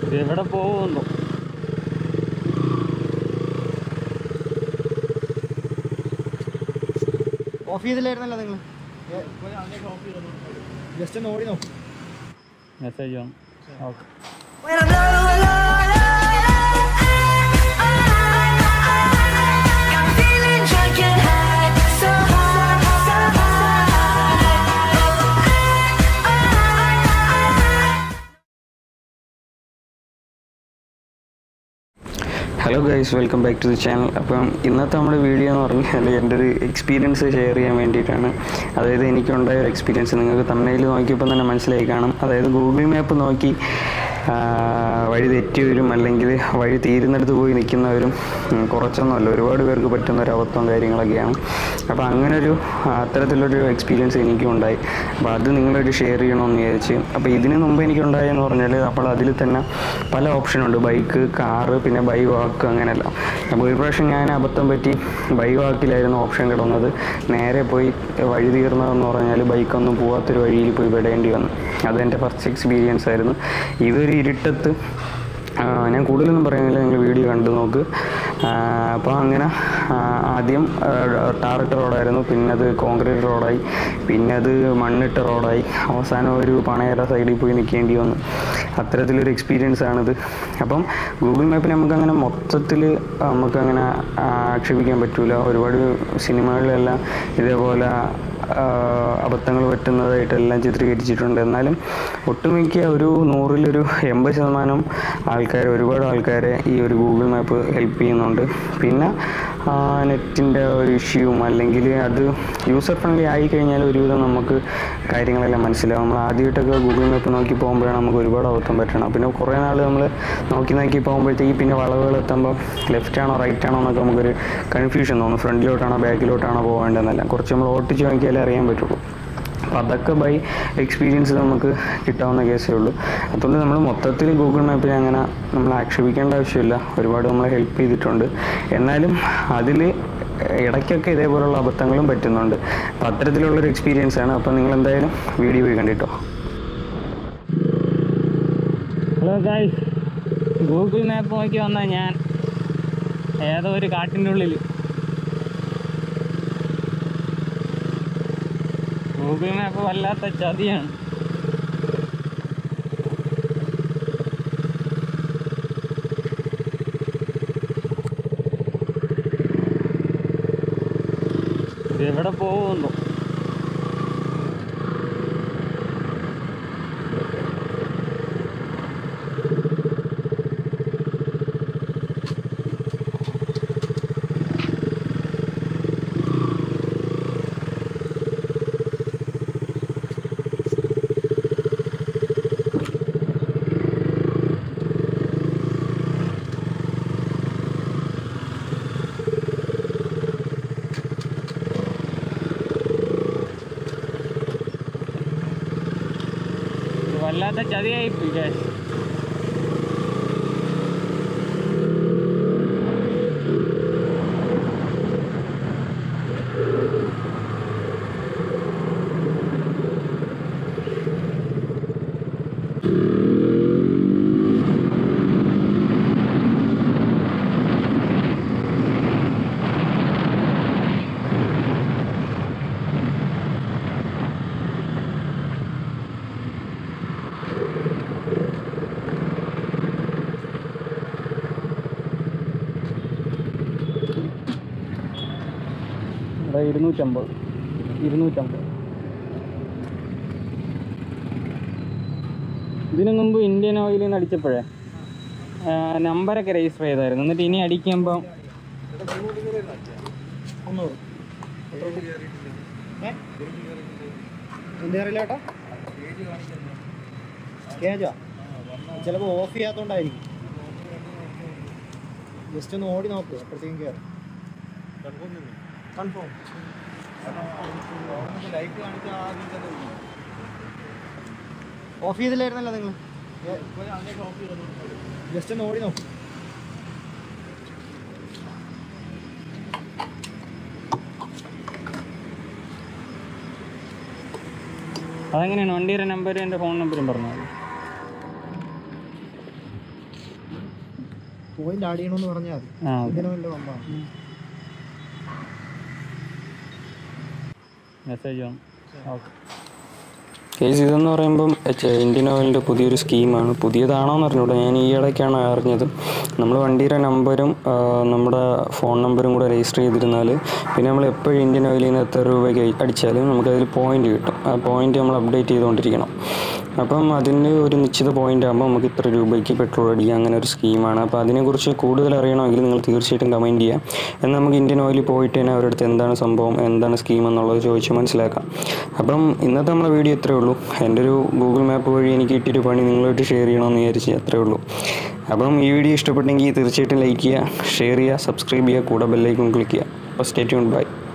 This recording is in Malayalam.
ഇത് എവിടെ പോകുന്നു ഓഫ് ചെയ്തില്ലായിരുന്നല്ലോ നിങ്ങൾ ജസ്റ്റ് ഒന്ന് ഓടി നോക്കും മെസ്സേജ് വന്നു okay When I'm low, low, low, I'm feeling drunk and high, so high, so high. Hello guys welcome back to the channel അപ്പം ഇന്നത്തെ നമ്മുടെ വീഡിയോ എന്ന് പറഞ്ഞാൽ എൻ്റെ ഒരു എക്സ്പീരിയൻസ് ഷെയർ ചെയ്യാൻ വേണ്ടിയിട്ടാണ് അതായത് എനിക്കുണ്ടായ ഒരു എക്സ്പീരിയൻസ് നിങ്ങൾക്ക് തമിഴിൽ നോക്കിയപ്പോൾ തന്നെ മനസ്സിലായി കാണും അതായത് ഗൂഗിൾ മാപ്പ് നോക്കി ആ, വഴി തെറ്റിയവരും അല്ലെങ്കിൽ വഴി തീരുന്നിടത്ത് പോയി നിൽക്കുന്നവരും ഉം, കുറച്ചൊന്നുമല്ല ഒരുപാട് പേർക്ക് പറ്റുന്ന ഒരു അബദ്ധവും കാര്യങ്ങളൊക്കെയാണ് അപ്പോൾ അങ്ങനെ ഒരു ആ, അത്തരത്തിലൊരു എക്സ്പീരിയൻസ് എനിക്കും ഉണ്ടായി അപ്പോൾ അത് നിങ്ങളൊരു ഷെയർ ചെയ്യണമെന്ന് വിചാരിച്ച് അപ്പോൾ ഇതിന് മുമ്പ് എനിക്കുണ്ടായെന്ന് പറഞ്ഞാൽ അപ്പോൾ അതിൽ തന്നെ പല ഓപ്ഷനുണ്ട് ബൈക്ക് കാറ് പിന്നെ ബൈ വാക്ക് അങ്ങനെയല്ല അപ്പോൾ ഒരു പ്രാവശ്യം ഞാൻ അബദ്ധം പറ്റി ബൈ വാക്കിലായിരുന്നു ഓപ്ഷൻ കിടന്നത് നേരെ പോയി വഴി തീർന്നതെന്ന് പറഞ്ഞാൽ ബൈക്കൊന്നും പോകാത്തൊരു വഴിയിൽ പോയി വിടേണ്ടി വന്നു അതെൻ്റെ ഫസ്റ്റ് എക്സ്പീരിയൻസ് ആയിരുന്നു ഇതൊരു ഇരുട്ടത്ത് ആ, ഞാൻ കൂടുതലൊന്നും പറയുന്നില്ല നിങ്ങൾ വീഡിയോ കണ്ടു നോക്ക് അപ്പോൾ അങ്ങനെ ആ, ആദ്യം ടാറിട്ട റോഡായിരുന്നു പിന്നെ അത് കോൺക്രീറ്റ് റോഡായി പിന്നെ അത് മണ്ണിട്ട റോഡായി അവസാനം ഒരു പണയര സൈഡിൽ പോയി നിൽക്കേണ്ടി വന്നു അത്തരത്തിലൊരു എക്സ്പീരിയൻസ് ആണിത് അപ്പം ഗൂഗിൾ മാപ്പിൽ നമുക്കങ്ങനെ മൊത്തത്തിൽ നമുക്കങ്ങനെ ആക്ഷേപിക്കാൻ പറ്റില്ല ഒരുപാട് സിനിമകളിലെല്ലാം ഇതേപോലെ അബദ്ധങ്ങൾ പറ്റുന്നതായിട്ടെല്ലാം ചിത്രീകരിച്ചിട്ടുണ്ട് എന്നാലും ഒട്ടുമിക്ക ഒരു നൂറിലൊരു എൺപത് ശതമാനം ആൾക്കാർ ഒരുപാട് ആൾക്കാരെ ഈ ഒരു ഗൂഗിൾ മാപ്പ് ഹെൽപ്പ് ചെയ്യുന്നുണ്ട് പിന്നെ നെറ്റിൻ്റെ ഒരു ഇഷ്യൂവും അല്ലെങ്കിൽ അത് യൂസർ ഫ്രണ്ട്ലി ആയി കഴിഞ്ഞാൽ ഒരുവിധം നമുക്ക് കാര്യങ്ങളെല്ലാം മനസ്സിലാവും നമ്മൾ ആദ്യമായിട്ടൊക്കെ ഗൂഗിൾ മാപ്പ് നോക്കി പോകുമ്പോഴാണ് നമുക്ക് ഒരുപാട് അബദ്ധം പറ്റണം പിന്നെ കുറേ നാൾ നമ്മൾ നോക്കി നോക്കി പോകുമ്പോഴത്തേക്ക് പിന്നെ വളവുകൾ എത്തുമ്പോൾ ലെഫ്റ്റ് ആണോ റൈറ്റ് ആണോ എന്നൊക്കെ നമുക്കൊരു കൺഫ്യൂഷൻ തോന്നും ഫ്രണ്ടിലോട്ടാണോ ബാക്കിലോട്ടാണോ പോകേണ്ടതെന്നല്ല കുറച്ച് നമ്മൾ ഓട്ടിച്ച് നോക്കിയാലേ അറിയാൻ പറ്റുള്ളൂ അപ്പോൾ അതൊക്കെ ബൈ എക്സ്പീരിയൻസ് നമുക്ക് കിട്ടാവുന്ന കേസേ ഉള്ളൂ അതുകൊണ്ട് നമ്മൾ മൊത്തത്തിൽ ഗൂഗിൾ മാപ്പിൽ അങ്ങനെ നമ്മൾ ആക്ഷേപിക്കേണ്ട ആവശ്യമില്ല ഒരുപാട് നമ്മളെ ഹെൽപ്പ് ചെയ്തിട്ടുണ്ട് എന്നാലും അതിൽ ഇടയ്ക്കൊക്കെ ഇതേപോലുള്ള അബദ്ധങ്ങളും പറ്റുന്നുണ്ട് അപ്പോൾ അത്തരത്തിലുള്ളൊരു എക്സ്പീരിയൻസ് ആണ് അപ്പോൾ നിങ്ങൾ എന്തായാലും വീഡിയോ പോയി കണ്ടിട്ടോ ഹലോ ഗായ്സ് ഗൂഗിൾ മാപ്പ് നോക്കി വന്ന ഞാൻ ഏതോ ഒരു കാട്ടിൻ്റെ ഉള്ളിൽ ഗൂഗിൾ മാപ്പ് വല്ലാത്ത ചതിയാണ് ഇത് എവിടെ പോകുന്നു ഇത് വല്ലാത്ത ചതിയായി പോയി guys. ഇവിടെ ഇരുന്നൂറ്റമ്പത് ഇരുന്നൂറ്റമ്പത് ഇതിനു മുമ്പ് ഇന്ത്യൻ ഓയിലിൽ നിന്ന് അടിച്ചപ്പോഴേ ആ, നമ്പരൊക്കെ രജിസ്റ്റർ ചെയ്തായിരുന്നു എന്നിട്ട് ഇനി അടിക്കുമ്പം മുന്നൂറ് ഏ എന്ത് അറിയില്ല ചേട്ടാ കേജോ ചിലപ്പോൾ ഓഫ് ചെയ്യാത്തോണ്ടായിരിക്കും ജസ്റ്റ് ഒന്ന് ഓടി നോക്ക് അപ്പോഴത്തേക്കും കയറും കൺഫേം ഓഫ് ചെയ്തില്ലായിരുന്നല്ലോ നിങ്ങൾ ജസ്റ്റ് ഒന്ന് ഓടി നോക്ക് അതെങ്ങനെയാണ് വണ്ടിയുടെ നമ്പരും എൻ്റെ ഫോൺ നമ്പരും പറഞ്ഞത് പോയിന്റ് ആഡ് ചെയ്യണമെന്ന് പറഞ്ഞാൽ മതി ആ ഓക്കെ ഇതിന് വല്ല വമ്പാണ് മെസ്സേജ് വന്നു ഓക്കെ കേസ് ഇതെന്ന് പറയുമ്പം ചെ- ഇന്ത്യൻ ഓയിലിൻ്റെ പുതിയൊരു സ്കീമാണ് പുതിയതാണോ എന്ന് അറിഞ്ഞൂടാ ഞാൻ ഈ ഇടയ്ക്കാണ് അറിഞ്ഞത് നമ്മൾ വണ്ടിയുടെ നമ്പരും ആ, നമ്മുടെ ഫോൺ നമ്പറും കൂടെ രജിസ്റ്റർ ചെയ്തിരുന്നാൽ പിന്നെ നമ്മൾ എപ്പോഴും ഇന്ത്യൻ ഓയിലിൽ നിന്ന് എത്ര രൂപയ്ക്ക് അടിച്ചാലും നമുക്കതിൽ പോയിന്റ് കിട്ടും ആ പോയിന്റ് നമ്മൾ അപ്ഡേറ്റ് ചെയ്തുകൊണ്ടിരിക്കണം അപ്പം അതിന് ഒരു നിശ്ചിത പോയിന്റ് ആകുമ്പോൾ നമുക്ക് ഇത്ര രൂപയ്ക്ക് പെട്രോൾ അടിക്കാം അങ്ങനെ ഒരു സ്കീമാണ് അപ്പോൾ അതിനെക്കുറിച്ച് കൂടുതൽ അറിയണമെങ്കിൽ നിങ്ങൾ തീർച്ചയായിട്ടും കമൻറ്റ് ചെയ്യാം എന്നാൽ നമുക്ക് ഇന്ത്യൻ ഓയിലിൽ പോയിട്ട് തന്നെ അവരുടെ അടുത്ത് എന്താണ് സംഭവം എന്താണ് സ്കീം എന്നുള്ളത് ചോദിച്ച് മനസ്സിലാക്കാം അപ്പം ഇന്നത്തെ നമ്മുടെ വീഡിയോ ഇത്രയേ ഉള്ളൂ എൻ്റെ ഒരു ഗൂഗിൾ മാപ്പ് വഴി എനിക്ക് കിട്ടിയൊരു പണി നിങ്ങളായിട്ട് ഷെയർ ചെയ്യണമെന്ന് വിചാരിച്ച് അത്രയേ ഉള്ളൂ അപ്പം ഈ വീഡിയോ ഇഷ്ടപ്പെട്ടെങ്കിൽ തീർച്ചയായിട്ടും ലൈക്ക് ചെയ്യുക ഷെയർ ചെയ്യുക സബ്സ്ക്രൈബ് ചെയ്യുക കൂടെ ബെല്ലൈക്കൺ ക്ലിക്ക് ചെയ്യുക അപ്പോൾ സ്റ്റേ ട്യൂൺ ബൈ